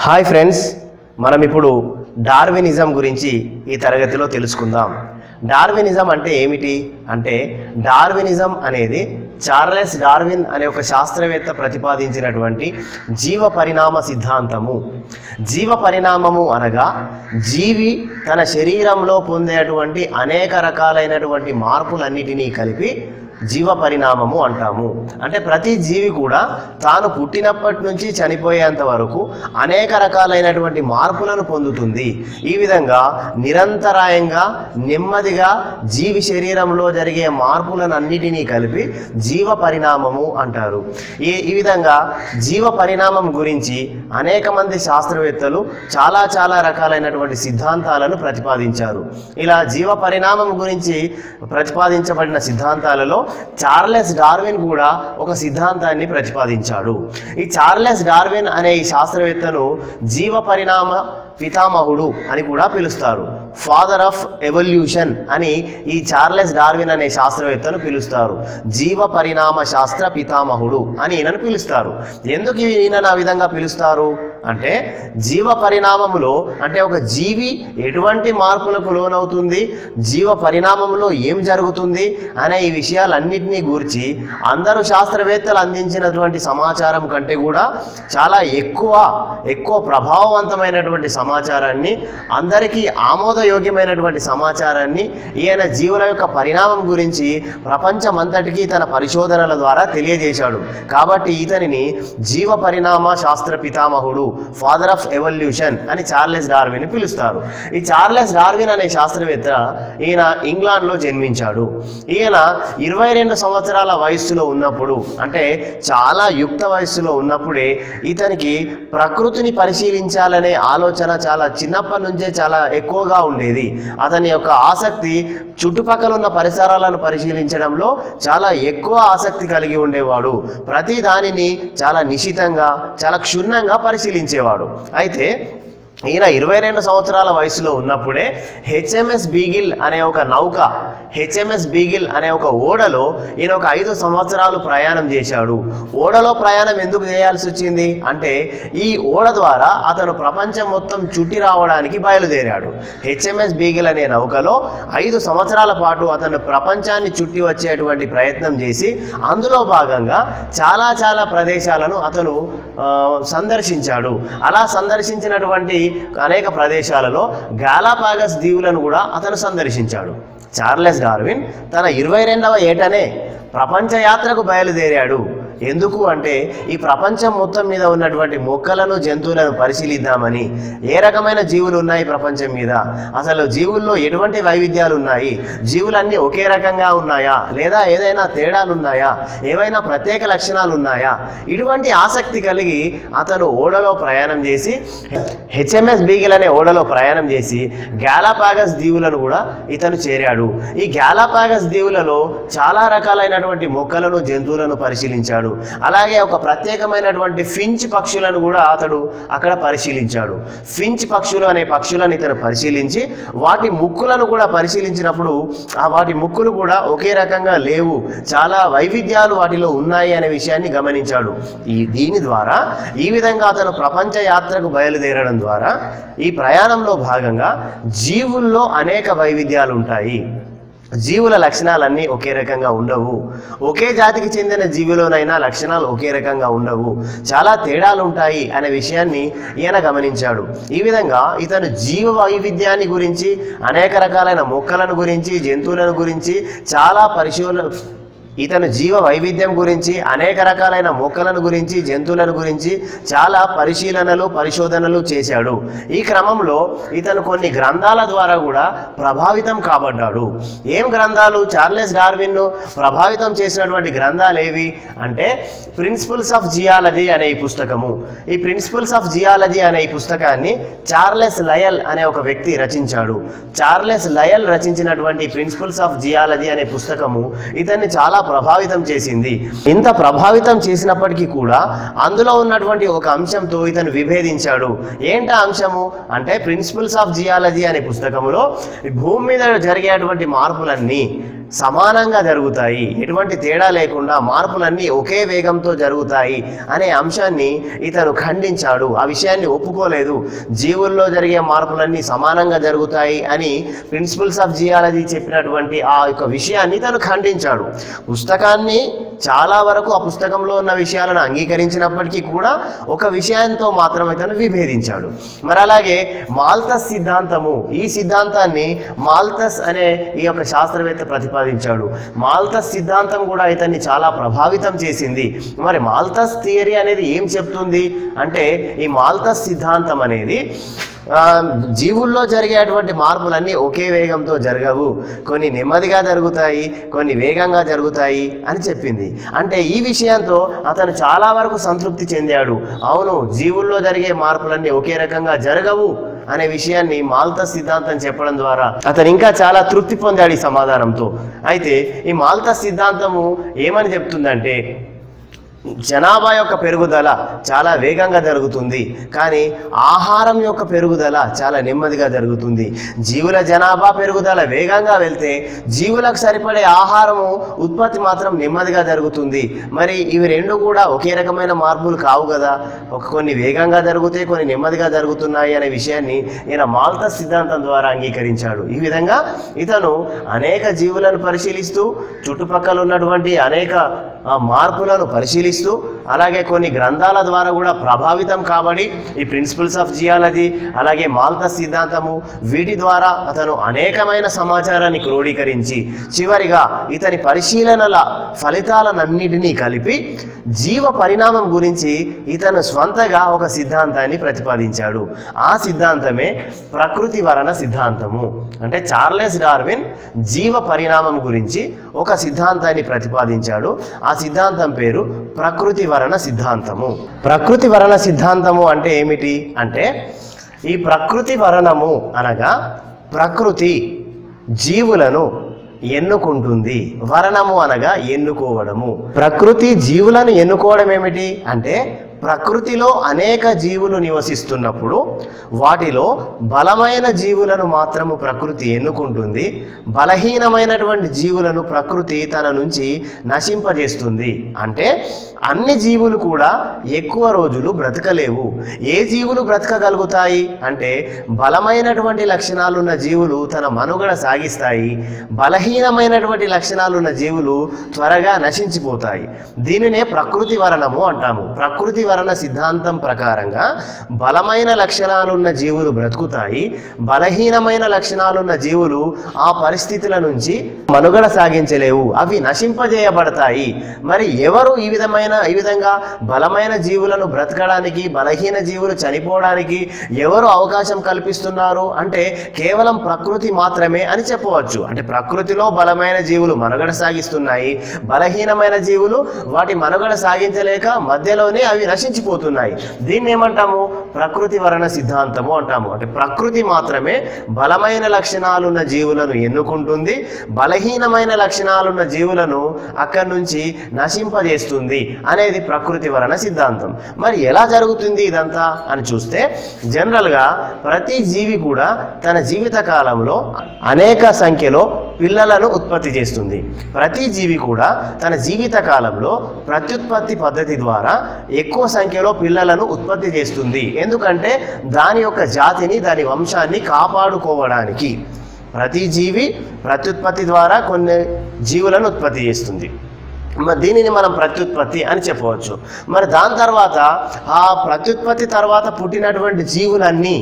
hi friends మనం ఇప్పుడు Darwinism గురించి ఈ తరగతిలో తెలుసుకుందాం డార్వినిజం అంటే ఏమిటి అంటే డార్వినిజం అనేది చార్లెస్ డార్విన్ అనే ఒక శాస్త్రవేత్త ప్రతిపాదించినటువంటి జీవ పరిణామ సిద్ధాంతము జీవ పరిణామము అనగా జీవి తన శరీరంలో పొందేటువంటి అనేక రకాలైనటువంటి మార్పులన్నిటినీ కలిపి జీవ పరిణామము అంటాము అంటే ప్రతి జీవి కూడా తాను పుట్టినప్పటి నుంచి చనిపోయేంత వరకు అనేక రకాలైనటువంటి మార్పులను పొందుతుంది ఈ విధంగా నిరంతరాయంగా నెమ్మదిగా జీవి శరీరంలో జరిగే మార్పులను అన్నిటినీ కలిపి జీవ పరిణామము అంటారు ఈ ఈ విధంగా జీవ పరిణామం గురించి అనేక మంది శాస్త్రవేత్తలు చాలా చాలా రకాలైనటువంటి సిద్ధాంతాలను ప్రతిపాదించారు ఇలా జీవ పరిణామం గురించి ప్రతిపాదించబడిన సిద్ధాంతాలలో చార్లెస్ డార్విన్ కూడా ఒక సిద్ధాంతాన్ని ప్రతిపాదించాడు ఈ చార్లెస్ డార్విన్ అనే ఈ శాస్త్రవేత్తను జీవ పరిణామ పితామహుడు అని కూడా పిలుస్తారు ఫాదర్ ఆఫ్ ఎవల్యూషన్ అని ఈ చార్లెస్ డార్విన్ అనే శాస్త్రవేత్తను పిలుస్తారు జీవ పరిణామ శాస్త్ర పితామహుడు అని ఈయనను పిలుస్తారు ఎందుకు ఈయనను ఆ విధంగా పిలుస్తారు అంటే జీవ పరిణామములో అంటే ఒక జీవి ఎటువంటి మార్పులకు లోనవుతుంది జీవ పరిణామంలో ఏం జరుగుతుంది అనే ఈ విషయాలన్నింటినీ గూర్చి అందరూ శాస్త్రవేత్తలు అందించినటువంటి సమాచారం కంటే కూడా చాలా ఎక్కువ ఎక్కువ ప్రభావవంతమైనటువంటి సమాచారాన్ని అందరికీ ఆమోదయోగ్యమైనటువంటి సమాచారాన్ని ఈయన జీవుల యొక్క పరిణామం గురించి ప్రపంచమంతటికీ తన పరిశోధనల ద్వారా తెలియజేశాడు కాబట్టి ఇతనిని జీవ పరిణామ శాస్త్ర పితామహుడు ఫాదర్ ఆఫ్ ఎవల్యూషన్ అని చార్లెస్ డార్విన్ పిలుస్తారు ఈ చార్లెస్ డార్విన్ అనే శాస్త్రవేత్త ఈయన ఇంగ్లాండ్లో జన్మించాడు ఈయన ఇరవై రెండు సంవత్సరాల వయస్సులో ఉన్నప్పుడు అంటే చాలా యుక్త వయస్సులో ఉన్నప్పుడే ఇతనికి ప్రకృతిని పరిశీలించాలనే ఆలోచన చాలా చిన్నప్పటి నుంచే చాలా ఎక్కువగా ఉండేది అతని యొక్క ఆసక్తి చుట్టుపక్కల ఉన్న పరిసరాలను పరిశీలించడంలో చాలా ఎక్కువ ఆసక్తి కలిగి ఉండేవాడు ప్రతి దానిని చాలా నిశితంగా చాలా క్షుణ్ణంగా పరిశీలించేవాడు అయితే ఈయన ఇరవై రెండు సంవత్సరాల వయసులో ఉన్నప్పుడే హెచ్ఎంఎస్ బీగిల్ అనే ఒక నౌక హెచ్ఎంఎస్ బీగిల్ అనే ఒక ఓడలో ఈయన ఒక ఐదు సంవత్సరాలు ప్రయాణం చేశాడు ఓడలో ప్రయాణం ఎందుకు చేయాల్సి వచ్చింది అంటే ఈ ఓడ ద్వారా అతను ప్రపంచం మొత్తం చుట్టి రావడానికి బయలుదేరాడు హెచ్ఎంఎస్ బీగిల్ అనే నౌకలో ఐదు సంవత్సరాల పాటు అతను ప్రపంచాన్ని చుట్టి వచ్చేటువంటి ప్రయత్నం చేసి అందులో భాగంగా చాలా చాలా ప్రదేశాలను అతను ఆ, సందర్శించాడు అలా సందర్శించినటువంటి అనేక ప్రదేశాలలో గాలాపాగస్ దీవులను కూడా అతను సందర్శించాడు చార్లెస్ డార్విన్ తన ఇరవై రెండవ ఏటనే ప్రపంచ యాత్రకు బయలుదేరాడు ఎందుకు అంటే ఈ ప్రపంచం మొత్తం మీద ఉన్నటువంటి మొక్కలను జంతువులను పరిశీలిద్దామని ఏ రకమైన జీవులు ఉన్నాయి ప్రపంచం మీద అసలు జీవుల్లో ఎటువంటి వైవిధ్యాలు ఉన్నాయి జీవులన్నీ ఒకే రకంగా ఉన్నాయా లేదా ఏదైనా తేడాలు ఉన్నాయా ఏవైనా ప్రత్యేక లక్షణాలు ఉన్నాయా ఇటువంటి ఆసక్తి కలిగి అతను ఓడలో ప్రయాణం చేసి హెచ్ఎంఎస్ బీగిల్ అనే ఓడలో ప్రయాణం చేసి గ్యాలాపాగస్ దీవులను కూడా ఇతను చేరాడు ఈ గ్యాలాపాగస్ దీవులలో చాలా రకాలైనటువంటి మొక్కలను జంతువులను పరిశీలించాడు అలాగే ఒక ప్రత్యేకమైనటువంటి ఫించ్ పక్షులను కూడా అతడు అక్కడ పరిశీలించాడు ఫించ్ పక్షులు అనే పక్షులను ఇతను పరిశీలించి వాటి ముక్కులను కూడా పరిశీలించినప్పుడు ఆ వాటి ముక్కులు కూడా ఒకే రకంగా లేవు చాలా వైవిధ్యాలు వాటిలో ఉన్నాయి అనే విషయాన్ని గమనించాడు ఈ దీని ద్వారా ఈ విధంగా అతను ప్రపంచ యాత్రకు బయలుదేరడం ద్వారా ఈ ప్రయాణంలో భాగంగా జీవుల్లో అనేక వైవిధ్యాలు ఉంటాయి జీవుల లక్షణాలన్నీ ఒకే రకంగా ఉండవు ఒకే జాతికి చెందిన జీవిలోనైనా లక్షణాలు ఒకే రకంగా ఉండవు చాలా తేడాలు ఉంటాయి అనే విషయాన్ని ఈయన గమనించాడు ఈ విధంగా ఇతను జీవ వైవిధ్యాన్ని గురించి అనేక రకాలైన మొక్కలను గురించి జంతువులను గురించి చాలా పరిశోధన ఇతను జీవ వైవిధ్యం గురించి అనేక రకాలైన మొక్కలను గురించి జంతువులను గురించి చాలా పరిశీలనలు పరిశోధనలు చేశాడు ఈ క్రమంలో ఇతను కొన్ని గ్రంథాల ద్వారా కూడా ప్రభావితం కాబడ్డాడు ఏం గ్రంథాలు చార్లెస్ డార్విన్ను ప్రభావితం చేసినటువంటి గ్రంథాలు ఏవి అంటే ప్రిన్సిపల్స్ ఆఫ్ జియాలజీ అనే ఈ పుస్తకము ఈ ప్రిన్సిపల్స్ ఆఫ్ జియాలజీ అనే ఈ పుస్తకాన్ని చార్లెస్ లయల్ అనే ఒక వ్యక్తి రచించాడు చార్లెస్ లయల్ రచించినటువంటి ప్రిన్సిపల్స్ ఆఫ్ జియాలజీ అనే పుస్తకము ఇతన్ని చాలా ప్రభావితం చేసింది ఇంత ప్రభావితం చేసినప్పటికీ కూడా అందులో ఉన్నటువంటి ఒక అంశంతో ఇతను విభేదించాడు ఏంటా అంశము అంటే ప్రిన్సిపల్స్ ఆఫ్ జియాలజీ అనే పుస్తకంలో ఈ భూమి మీద జరిగేటువంటి మార్పులన్నీ సమానంగా జరుగుతాయి ఎటువంటి తేడా లేకుండా మార్పులన్నీ ఒకే వేగంతో జరుగుతాయి అనే అంశాన్ని ఇతను ఖండించాడు ఆ విషయాన్ని ఒప్పుకోలేదు జీవుల్లో జరిగే మార్పులన్నీ సమానంగా జరుగుతాయి అని ప్రిన్సిపల్స్ ఆఫ్ జియాలజీ చెప్పినటువంటి ఆ యొక్క విషయాన్ని తను ఖండించాడు పుస్తకాన్ని చాలా వరకు ఆ పుస్తకంలో ఉన్న విషయాలను అంగీకరించినప్పటికీ కూడా ఒక విషయంతో మాత్రం ఇతను విభేదించాడు మరి అలాగే మాల్తస్ సిద్ధాంతము ఈ సిద్ధాంతాన్ని మాల్తస్ అనే ఈ యొక్క శాస్త్రవేత్త ప్రతిపాదించాడు మాల్తస్ సిద్ధాంతం కూడా ఇతన్ని చాలా ప్రభావితం చేసింది మరి మాల్తస్ థియరీ అనేది ఏం చెప్తుంది అంటే ఈ మాల్తస్ సిద్ధాంతం అనేది ఆ, జీవుల్లో జరిగేటువంటి మార్పులన్నీ ఒకే వేగంతో జరగవు కొన్ని నెమ్మదిగా జరుగుతాయి కొన్ని వేగంగా జరుగుతాయి అని చెప్పింది అంటే ఈ విషయంతో అతను చాలా వరకు సంతృప్తి చెందాడు అవును జీవుల్లో జరిగే మార్పులన్నీ ఒకే రకంగా జరగవు అనే విషయాన్ని మాల్తా సిద్ధాంతం చెప్పడం ద్వారా అతను ఇంకా చాలా తృప్తి పొందాడు ఈ సమాధానంతో అయితే ఈ మాల్తా సిద్ధాంతము ఏమని చెప్తుందంటే జనాభా యొక్క పెరుగుదల చాలా వేగంగా జరుగుతుంది కానీ ఆహారం యొక్క పెరుగుదల చాలా నెమ్మదిగా జరుగుతుంది జీవుల జనాభా పెరుగుదల వేగంగా వెళ్తే జీవులకు సరిపడే ఆహారము ఉత్పత్తి మాత్రం నెమ్మదిగా జరుగుతుంది మరి ఇవి రెండు కూడా ఒకే రకమైన మార్పులు కావు కదా ఒక కొన్ని వేగంగా జరుగుతాయి కొన్ని నెమ్మదిగా జరుగుతున్నాయి అనే విషయాన్ని ఈయన మాల్తా సిద్ధాంతం ద్వారా అంగీకరించాడు ఈ విధంగా ఇతను అనేక జీవులను పరిశీలిస్తూ చుట్టుపక్కల ఉన్నటువంటి అనేక ఆ, మార్పులను పరిశీలిస్తూ అలాగే కొన్ని గ్రంథాల ద్వారా కూడా ప్రభావితం కాబడి ఈ ప్రిన్సిపల్స్ ఆఫ్ జియాలజీ అలాగే మాల్తా సిద్ధాంతము వీటి ద్వారా అతను అనేకమైన సమాచారాన్ని క్రోడీకరించి చివరిగా ఇతని పరిశీలనల ఫలితాలన్నిటినీ కలిపి జీవ పరిణామం గురించి ఇతను స్వంతగా ఒక సిద్ధాంతాన్ని ప్రతిపాదించాడు ఆ సిద్ధాంతమే ప్రకృతి వరణ సిద్ధాంతము అంటే చార్లెస్ డార్విన్ జీవ పరిణామం గురించి ఒక సిద్ధాంతాన్ని ప్రతిపాదించాడు ఆ సిద్ధాంతం పేరు ప్రకృతి వరణ సిద్ధాంతము ప్రకృతి వరణ సిద్ధాంతము అంటే ఏమిటి అంటే ఈ ప్రకృతి వరణము అనగా ప్రకృతి జీవులను ఎన్నుకుంటుంది వరణము అనగా ఎన్నుకోవడము ప్రకృతి జీవులను ఎన్నుకోవడం ఏమిటి అంటే ప్రకృతిలో అనేక జీవులు నివసిస్తున్నప్పుడు వాటిలో బలమైన జీవులను మాత్రము ప్రకృతి ఎన్నుకుంటుంది బలహీనమైనటువంటి జీవులను ప్రకృతి తన నుంచి నశింపజేస్తుంది అంటే అన్ని జీవులు కూడా ఎక్కువ రోజులు బ్రతకలేవు ఏ జీవులు బ్రతకగలుగుతాయి అంటే బలమైనటువంటి లక్షణాలున్న జీవులు తన మనుగడ సాగిస్తాయి బలహీనమైనటువంటి లక్షణాలున్న జీవులు త్వరగా నశించిపోతాయి దీనినే ప్రకృతి వరణము అంటాము ప్రకృతి వరణ సిద్ధాంతం ప్రకారంగా బలమైన లక్షణాలున్న జీవులు బ్రతుకుతాయి బలహీనమైన లక్షణాలున్న జీవులు ఆ పరిస్థితుల నుంచి మనుగడ సాగించలేవు అవి నశింపజేయబడతాయి మరి ఎవరు ఈ విధమైన ఈ విధంగా బలమైన జీవులను బ్రతకడానికి బలహీన జీవులు చనిపోవడానికి ఎవరు అవకాశం కల్పిస్తున్నారు అంటే కేవలం ప్రకృతి మాత్రమే అని చెప్పవచ్చు అంటే ప్రకృతిలో బలమైన జీవులు మనుగడ సాగిస్తున్నాయి బలహీనమైన జీవులు వాటి మనుగడ సాగించలేక మధ్యలోనే అవి నశించిపోతున్నాయి దీన్ని ఏమంటాము ప్రకృతి వరణ సిద్ధాంతము అంటాము అంటే ప్రకృతి మాత్రమే బలమైన లక్షణాలున్న జీవులను ఎన్నుకుంటుంది బలహీనమైన లక్షణాలున్న జీవులను అక్కడి నుంచి నశింపజేస్తుంది అనేది ప్రకృతి వరణ సిద్ధాంతం మరి ఎలా జరుగుతుంది ఇదంతా అని చూస్తే జనరల్గా ప్రతి జీవి కూడా తన జీవిత కాలంలో అనేక సంఖ్యలో పిల్లలను ఉత్పత్తి చేస్తుంది ప్రతి జీవి కూడా తన జీవిత కాలంలో ప్రత్యుత్పత్తి పద్ధతి ద్వారా ఎక్కువ సంఖ్యలో పిల్లలను ఉత్పత్తి చేస్తుంది ఎందుకంటే దాని యొక్క జాతిని దాని వంశాన్ని కాపాడుకోవడానికి ప్రతి జీవి ప్రత్యుత్పత్తి ద్వారా కొన్ని జీవులను ఉత్పత్తి చేస్తుంది మరి దీనిని మనం ప్రత్యుత్పత్తి అని చెప్పవచ్చు మరి దాని తర్వాత ఆ ప్రత్యుత్పత్తి తర్వాత పుట్టినటువంటి జీవులన్నీ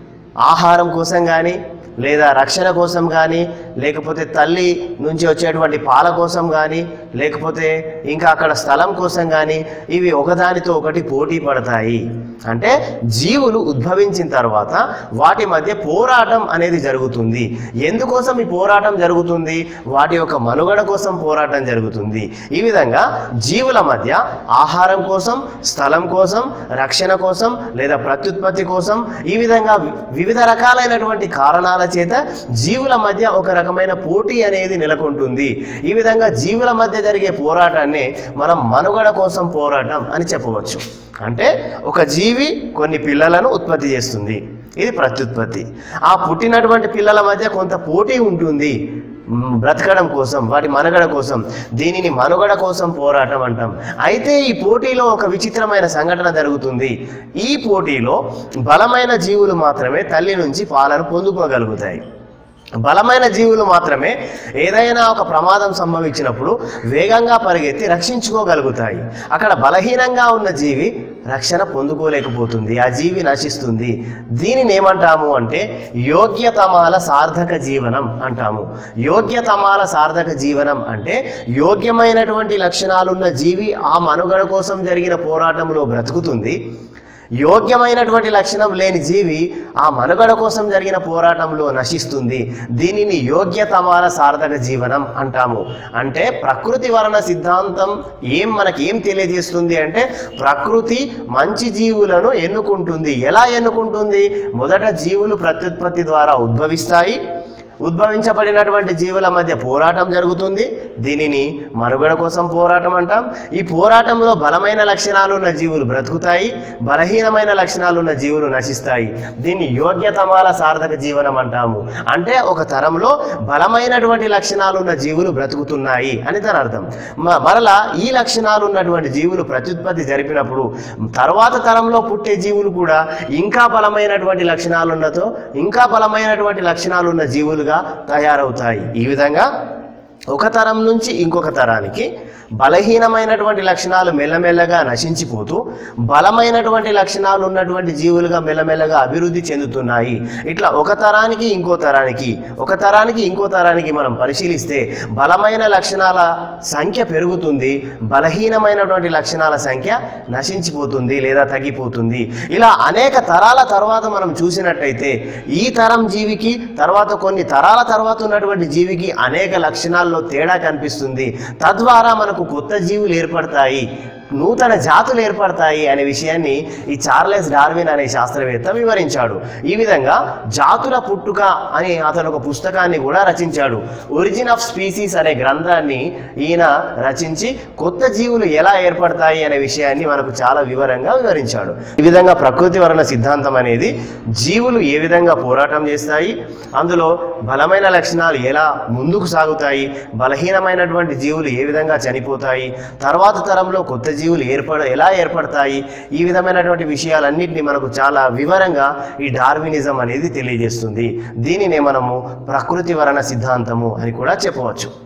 ఆహారం కోసం కానీ లేదా రక్షణ కోసం కానీ లేకపోతే తల్లి నుంచి వచ్చేటువంటి పాల కోసం కానీ లేకపోతే ఇంకా అక్కడ స్థలం కోసం కానీ ఇవి ఒకదానితో ఒకటి పోటీ పడతాయి అంటే జీవులు ఉద్భవించిన తర్వాత వాటి మధ్య పోరాటం అనేది జరుగుతుంది ఎందుకోసం ఈ పోరాటం జరుగుతుంది వాటి యొక్క మనుగడ కోసం పోరాటం జరుగుతుంది ఈ విధంగా జీవుల మధ్య ఆహారం కోసం స్థలం కోసం రక్షణ కోసం లేదా ప్రత్యుత్పత్తి కోసం ఈ విధంగా వి- వివిధ రకాలైనటువంటి కారణాల కారణాల చేత జీవుల మధ్య ఒక రకమైన పోటీ అనేది నెలకొంటుంది ఈ విధంగా జీవుల మధ్య జరిగే పోరాటాన్ని మనం మనుగడ కోసం పోరాటం అని చెప్పవచ్చు అంటే ఒక జీవి కొన్ని పిల్లలను ఉత్పత్తి చేస్తుంది ఇది ప్రత్యుత్పత్తి ఆ పుట్టినటువంటి పిల్లల మధ్య కొంత పోటీ ఉంటుంది మ్, బ్రతకడం కోసం వాటి మనుగడ కోసం దీనిని మనుగడ కోసం పోరాటం అంటాం అయితే ఈ పోటీలో ఒక విచిత్రమైన సంఘటన జరుగుతుంది ఈ పోటీలో బలమైన జీవులు మాత్రమే తల్లి నుంచి పాలను పొందుకోగలుగుతాయి బలమైన జీవులు మాత్రమే ఏదైనా ఒక ప్రమాదం సంభవించినప్పుడు వేగంగా పరిగెత్తి రక్షించుకోగలుగుతాయి అక్కడ బలహీనంగా ఉన్న జీవి రక్షణ పొందుకోలేకపోతుంది ఆ జీవి నశిస్తుంది దీనిని ఏమంటాము అంటే యోగ్యతమాల సార్థక జీవనం అంటాము యోగ్యతమాల సార్థక జీవనం అంటే యోగ్యమైనటువంటి లక్షణాలున్న జీవి ఆ మనుగడ కోసం జరిగిన పోరాటంలో బ్రతుకుతుంది యోగ్యమైనటువంటి లక్షణం లేని జీవి ఆ మనుగడ కోసం జరిగిన పోరాటంలో నశిస్తుంది దీనిని యోగ్యతమాల సార్థక జీవనం అంటాము అంటే ప్రకృతి వలన సిద్ధాంతం ఏం మనకి ఏం తెలియజేస్తుంది అంటే ప్రకృతి మంచి జీవులను ఎన్నుకుంటుంది ఎలా ఎన్నుకుంటుంది మొదట జీవులు ప్రత్యుత్పత్తి ద్వారా ఉద్భవిస్తాయి ఉద్భవించబడినటువంటి జీవుల మధ్య పోరాటం జరుగుతుంది దీనిని మనుగడ కోసం పోరాటం అంటాం ఈ పోరాటంలో బలమైన లక్షణాలు ఉన్న జీవులు బ్రతుకుతాయి బలహీనమైన లక్షణాలు ఉన్న జీవులు నశిస్తాయి దీన్ని యోగ్యతమాల సార్థక జీవనం అంటాము అంటే ఒక తరంలో బలమైనటువంటి లక్షణాలు ఉన్న జీవులు బ్రతుకుతున్నాయి అని దాని అర్థం మ- మరలా ఈ లక్షణాలు ఉన్నటువంటి జీవులు ప్రత్యుత్పత్తి జరిపినప్పుడు తర్వాత తరంలో పుట్టే జీవులు కూడా ఇంకా బలమైనటువంటి లక్షణాలున్నతో ఇంకా బలమైనటువంటి లక్షణాలు ఉన్న జీవులుగా తయారవుతాయి ఈ విధంగా ఒక తరం నుంచి ఇంకొక తరానికి బలహీనమైనటువంటి లక్షణాలు మెల్లమెల్లగా నశించిపోతూ బలమైనటువంటి లక్షణాలు ఉన్నటువంటి జీవులుగా మెల్లమెల్లగా అభివృద్ధి చెందుతున్నాయి ఇట్లా ఒక తరానికి ఇంకో తరానికి ఒక తరానికి ఇంకో తరానికి మనం పరిశీలిస్తే బలమైన లక్షణాల సంఖ్య పెరుగుతుంది బలహీనమైనటువంటి లక్షణాల సంఖ్య నశించిపోతుంది లేదా తగ్గిపోతుంది ఇలా అనేక తరాల తర్వాత మనం చూసినట్టయితే ఈ తరం జీవికి తర్వాత కొన్ని తరాల తర్వాత ఉన్నటువంటి జీవికి అనేక లక్షణాల్లో తేడా కనిపిస్తుంది తద్వారా మనకు కొత్త జీవులు ఏర్పడతాయి నూతన జాతులు ఏర్పడతాయి అనే విషయాన్ని ఈ చార్లెస్ డార్విన్ అనే శాస్త్రవేత్త వివరించాడు ఈ విధంగా జాతుల పుట్టుక అని అతను ఒక పుస్తకాన్ని కూడా రచించాడు ఒరిజిన్ ఆఫ్ స్పీసీస్ అనే గ్రంథాన్ని ఈయన రచించి కొత్త జీవులు ఎలా ఏర్పడతాయి అనే విషయాన్ని మనకు చాలా వివరంగా వివరించాడు ఈ విధంగా ప్రకృతి వర్ణ సిద్ధాంతం అనేది జీవులు ఏ విధంగా పోరాటం చేస్తాయి అందులో బలమైన లక్షణాలు ఎలా ముందుకు సాగుతాయి బలహీనమైనటువంటి జీవులు ఏ విధంగా చనిపోతాయి తర్వాత తరంలో కొత్త జీవులు ఏర్పడ ఎలా ఏర్పడతాయి ఈ విధమైనటువంటి విషయాలన్నింటినీ మనకు చాలా వివరంగా ఈ డార్వినిజం అనేది తెలియజేస్తుంది దీనినే మనము ప్రకృతి వరణ సిద్ధాంతము అని కూడా చెప్పవచ్చు